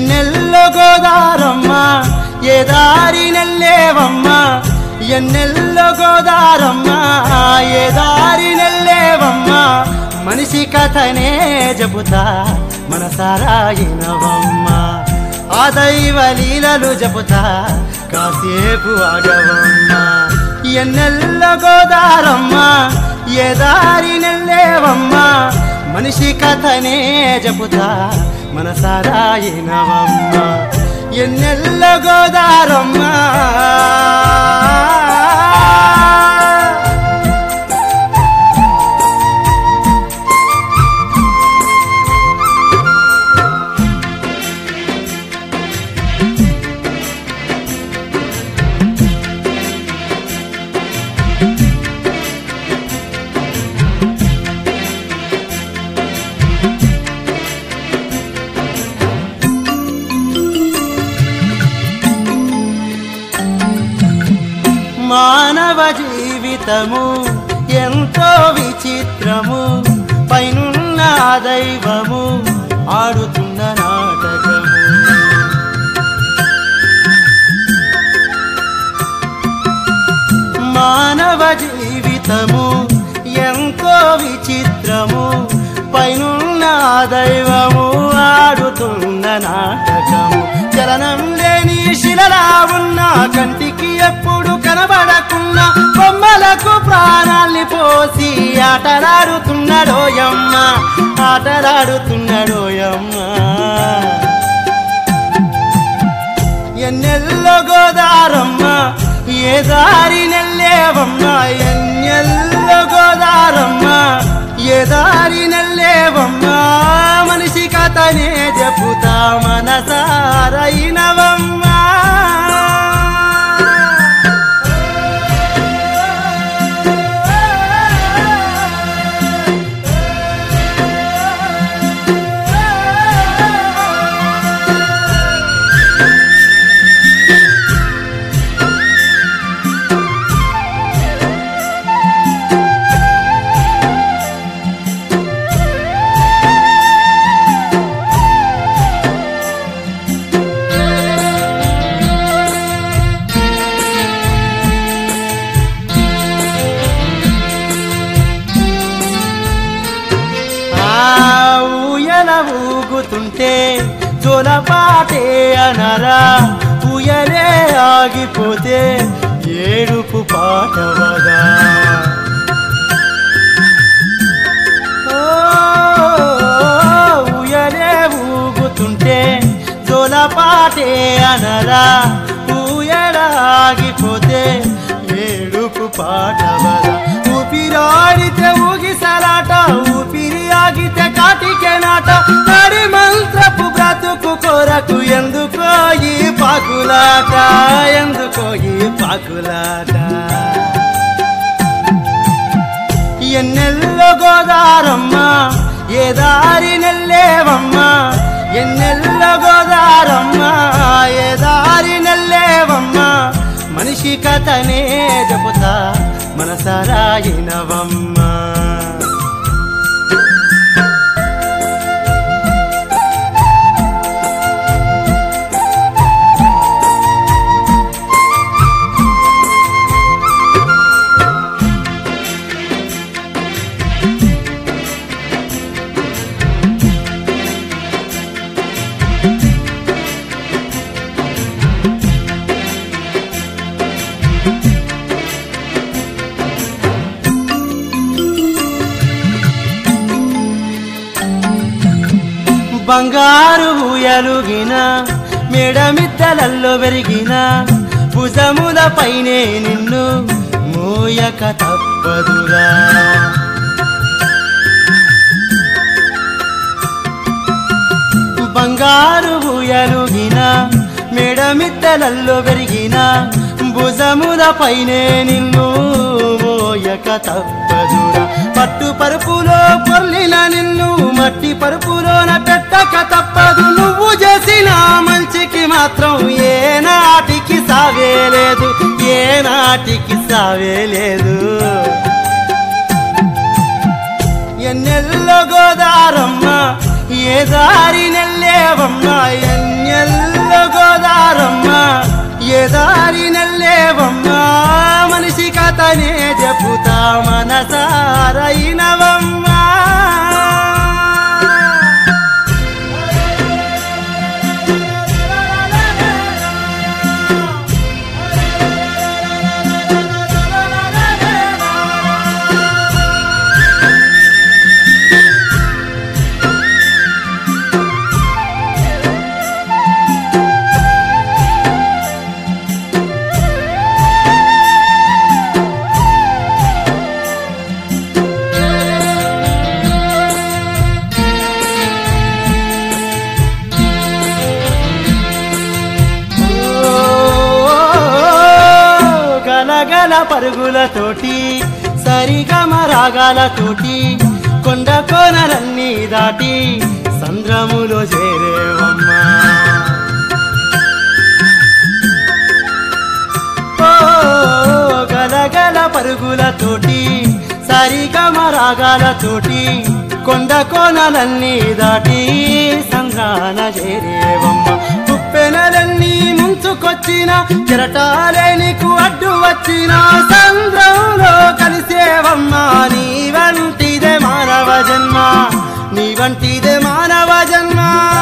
ఎన్నెల్లో గోదారమ్మ ఏ దారి నెల్లేవమ్మ ఎన్నెల్లో గోదారమ్మ ఏ దారి నెల్లేవమ్మ మనిషి కథనే చెబుతా మనసారాయినవమ్మ ఆ దైవ లీలలు చెబుతా కాసేపు ఆగవమ్మ ఎన్నెల్లో గోదారమ్మ ఏ దారి నెల్లేవమ్మ మనిషి కథనే చెబుతా మనసారాయినవమ్మ ఎన్నెల్ల గోదారమ్మ మానవ జీవితము ఎంతో విచిత్రము పైనున్న ఆ దైవము ఆడుతున్న నాటకము మానవ జీవితము ఎంతో విచిత్రము పైనున్న ఆ దైవము ఆడుతున్న నాటకము చలనం లేని శిలలా ఉన్న కంటికి ఎప్పుడు కనబడకున్న బొమ్మలకు ప్రాణాల్ని పోసి ఆటలాడుతున్నాడోయమ్మ ఆటలాడుతున్నాడోయమ్మ ఎన్నెల్లో గోదారమ్మ ఏ దారి నెల్లేవమ్మ ఎన్నెల్లో గోదారమ్మ ఏ దారి నెల్లేవమ్మ మనిషి కథనే చెబుతా మనసారైనవమ్మ ఆ ఊయల ఊగుతుంటే జోలపాటే అనరా ఊయలే ఆగిపోతే ఏడుపు పాటవగా ఓ, ఊయలే ఊగుతుంటే జోలపాటే అనరా ఊయల ఆగిపోతే ఏడుపు పాటవగా ఊపిరాడితే ఊగిసలాట ఊపిరి ఆగితే కాటికే నాట నడి మంత్రపు బ్రతుకు కొరకు ఎందుకో ఈ పాకులాట ఎందుకో ఈ పాకులాట ఎన్నెల్లో గోదారమ్మ ఏ దారి నెల్లేవమ్మ ఎన్నెల్లో గోదారమ్మ ఏ దారి నెల్లేవమ్మ మనిషి కథనే చెబుతా మనసరాయినవమ్మ బంగారు ఎలుగిన మెడమిద్దలల్లో పెరిగిన భుజముల పైనే నిన్ను మోయక తప్పదురా బంగారు ఎలుగిన మెడమిద్దలల్లో పెరిగిన భుజముల పైనే నిన్ను మోయక తప్పదురా పట్టు పరుపులో పొర్లిన నిన్ను మట్టి పరుపులోన పెట్టక తప్పదు నువ్వు చేసిన మంచికి మాత్రం ఏ నాటికి సావే లేదు ఏ నాటికి సావే లేదు ఎన్నెల్లో గోదారమ్మ ఏ దారి నెల్లేవమ్మ ఎన్నెల్లో గోదారమ్మ ఏ దారి నెల్లేవమ్మ మనిషి కథనే చెప్పుతా మనసారైనవమ్మ గలగల పరుగులతోటి సరిగమ రాగాలతోటి కొండ కోనలన్నీ దాటి సంద్రములో చేరేవమ్మా ఓ గలగల పరుగులతోటి సరిగమ రాగాలతోటి కొండ కోనలన్నీ దాటి సంద్రాన చేరేవమ్మ కుప్పెనలన్నీ ముంచుకొచ్చిన కెరటాలే నీకు అడ్డు వచ్చిన సంద్రంలో కలిసేవమ్మ నీ వంటిదే మానవ జన్మ నీ వంటిదే మానవ జన్మ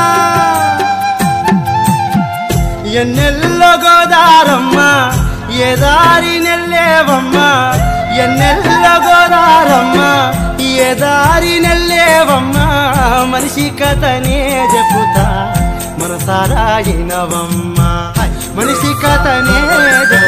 ఎన్నెల్లో గోదారమ్మ ఏ దారి నెల్లేవమ్మ ఎన్నెల్లో గోదారమ్మ ఏ దారి నెల్లేవమ్మ మనిషి కథనే చెప్పుతా మనసారాయినవమ్మ మనిషి కథనే చెప్పుతా